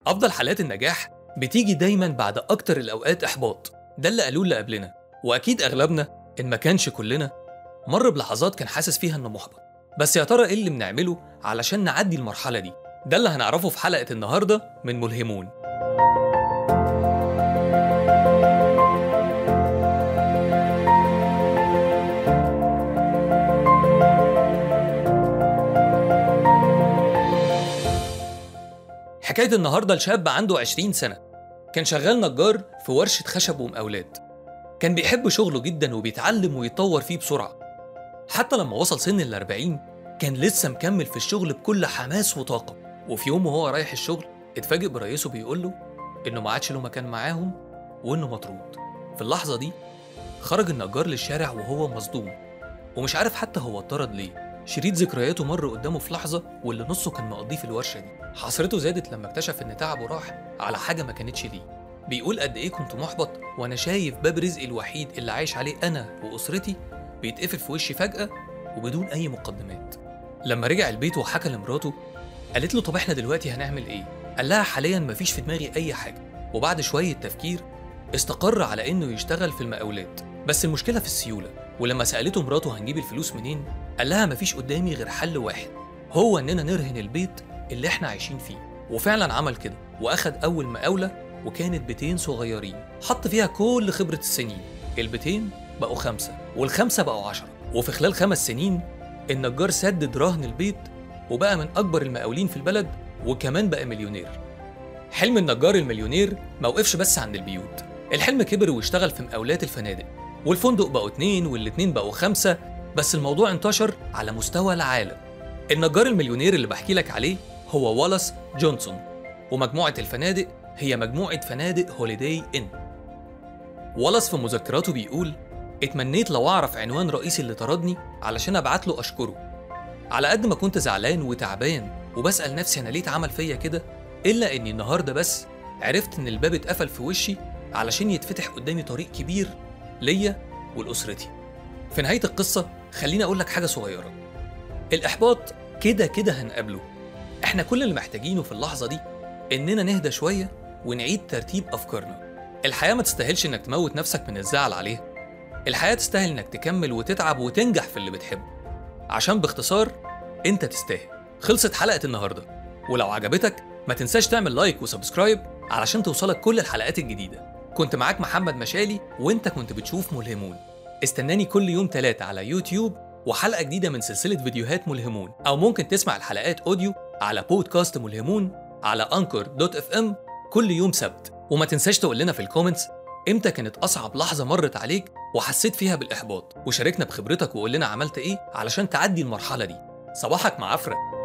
أفضل حالات النجاح بتيجي دايما بعد أكتر الأوقات إحباط ده اللي قالوه اللي قبلنا وأكيد أغلبنا إن ما كانش كلنا مر بلحظات كان حاسس فيها إنه محبط بس يا ترى إيه اللي بنعمله علشان نعدي المرحلة دي ده اللي هنعرفه في حلقة النهاردة من ملهمون حكاية النهاردة لشاب عنده 20 سنة كان شغال نجار في ورشة خشب ومقاولات كان بيحب شغله جدا وبيتعلم ويتطور فيه بسرعة حتى لما وصل سن الأربعين كان لسه مكمل في الشغل بكل حماس وطاقة وفي يوم وهو رايح الشغل اتفاجئ برئيسه بيقول له إنه ما عادش له مكان معاهم وإنه مطرود في اللحظة دي خرج النجار للشارع وهو مصدوم ومش عارف حتى هو اتطرد ليه شريط ذكرياته مر قدامه في لحظة واللي نصه كان مقضيه في الورشة دي حسرته زادت لما اكتشف إن تعبه راح على حاجة ما كانتش ليه بيقول قد إيه كنت محبط وأنا شايف باب رزقي الوحيد اللي عايش عليه أنا وأسرتي بيتقفل في وشي فجأة وبدون أي مقدمات لما رجع البيت وحكى لمراته قالت له طب احنا دلوقتي هنعمل ايه؟ قال لها حاليا مفيش في دماغي أي حاجة وبعد شوية تفكير استقر على إنه يشتغل في المقاولات بس المشكلة في السيولة ولما سألته مراته هنجيب الفلوس منين قال لها مفيش قدامي غير حل واحد هو إننا نرهن البيت اللي احنا عايشين فيه وفعلا عمل كده وأخد أول مقاولة وكانت بيتين صغيرين حط فيها كل خبرة السنين البيتين بقوا خمسة والخمسة بقوا عشرة وفي خلال خمس سنين النجار سدد رهن البيت وبقى من أكبر المقاولين في البلد وكمان بقى مليونير حلم النجار المليونير ما وقفش بس عند البيوت الحلم كبر واشتغل في مقاولات الفنادق والفندق بقوا اتنين والاتنين بقوا خمسة بس الموضوع انتشر على مستوى العالم النجار المليونير اللي بحكي لك عليه هو والاس جونسون ومجموعة الفنادق هي مجموعة فنادق هوليداي إن والاس في مذكراته بيقول اتمنيت لو أعرف عنوان رئيسي اللي طردني علشان أبعت له أشكره على قد ما كنت زعلان وتعبان وبسأل نفسي أنا ليه اتعمل فيا كده إلا إني النهاردة بس عرفت إن الباب اتقفل في وشي علشان يتفتح قدامي طريق كبير ليا ولأسرتي في نهاية القصة خليني أقول لك حاجة صغيرة الإحباط كده كده هنقابله إحنا كل اللي محتاجينه في اللحظة دي إننا نهدى شوية ونعيد ترتيب أفكارنا الحياة ما تستاهلش إنك تموت نفسك من الزعل عليها الحياة تستاهل إنك تكمل وتتعب وتنجح في اللي بتحبه عشان باختصار أنت تستاهل خلصت حلقة النهاردة ولو عجبتك ما تنساش تعمل لايك وسبسكرايب علشان توصلك كل الحلقات الجديدة كنت معاك محمد مشالي وانت كنت بتشوف ملهمون استناني كل يوم تلاتة على يوتيوب وحلقة جديدة من سلسلة فيديوهات ملهمون أو ممكن تسمع الحلقات أوديو على بودكاست ملهمون على أنكر دوت اف ام كل يوم سبت وما تنساش تقول لنا في الكومنتس امتى كانت أصعب لحظة مرت عليك وحسيت فيها بالإحباط وشاركنا بخبرتك وقول لنا عملت إيه علشان تعدي المرحلة دي صباحك مع عفرة